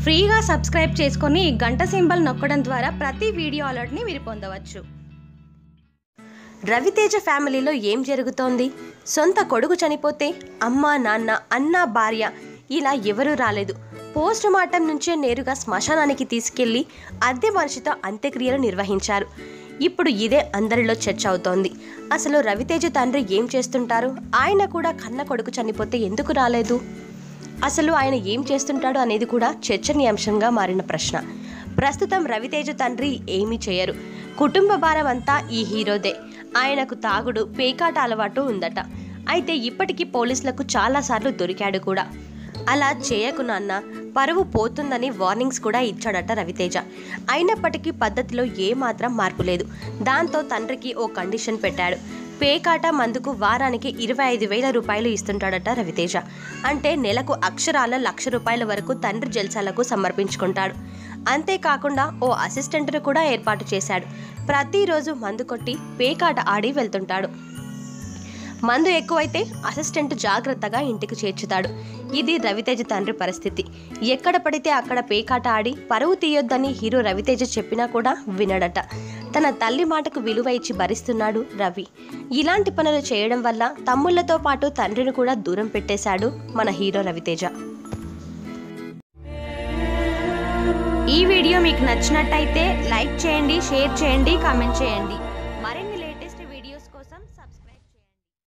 ఫ్రీగా సబ్స్క్రైబ్ చేసుకొని గంట సింబల్ నొక్కడం ద్వారా ప్రతి వీడియో అలర్ట్ని మీరు పొందవచ్చు రవితేజ ఫ్యామిలీలో ఏం జరుగుతోంది సొంత కొడుకు చనిపోతే అమ్మ నాన్న అన్న భార్య ఇలా ఎవరూ రాలేదు పోస్ట్ మార్టం నుంచే నేరుగా శ్మశానానికి తీసుకెళ్లి అద్దె మనిషితో అంత్యక్రియలు నిర్వహించారు ఇప్పుడు ఇదే అందరిలో చర్చ అవుతోంది అసలు రవితేజ తండ్రి ఏం చేస్తుంటారు ఆయన కూడా కన్న కొడుకు చనిపోతే ఎందుకు రాలేదు అసలు ఆయన ఏం చేస్తుంటాడు అనేది కూడా చర్చనీయాంశంగా మారిన ప్రశ్న ప్రస్తుతం రవితేజ తండ్రి ఏమీ చేయరు కుటుంబ భారం అంతా ఈ హీరోదే ఆయనకు తాగుడు పేకాట అలవాటు ఉందట అయితే ఇప్పటికీ పోలీసులకు చాలాసార్లు దొరికాడు కూడా అలా చేయకు నాన్న పరువు పోతుందని వార్నింగ్స్ కూడా ఇచ్చాడట రవితేజ అయినప్పటికీ పద్ధతిలో ఏమాత్రం మార్పు లేదు దాంతో తండ్రికి ఓ కండిషన్ పెట్టాడు పేకాట మందుకు వారానికి ఇరవై ఐదు వేల రూపాయలు ఇస్తుంటాడట రవితేజ అంటే నెలకు అక్షరాల లక్ష రూపాయల వరకు తండ్రి జల్సాలకు సమర్పించుకుంటాడు అంతేకాకుండా ఓ అసిస్టెంట్ను కూడా ఏర్పాటు చేశాడు ప్రతిరోజు మందు కొట్టి పేకాట ఆడి వెళ్తుంటాడు మందు ఎక్కువైతే అసిస్టెంట్ జాగ్రత్తగా ఇంటికి చేర్చుతాడు ఇది రవితేజ తండ్రి పరిస్థితి ఎక్కడ పడితే అక్కడ పేకాట ఆడి పరువు తీయొద్దని హీరో రవితేజ చెప్పినా కూడా వినడట తన తల్లి మాటకు విలువ ఇచ్చి భరిస్తున్నాడు రవి ఇలాంటి పనులు చేయడం వల్ల తమ్ముళ్లతో పాటు తండ్రిని కూడా దూరం పెట్టేశాడు మన హీరో రవితేజ ఈ వీడియో మీకు నచ్చినట్టయితే లైక్ చేయండి షేర్ చేయండి కామెంట్ చేయండి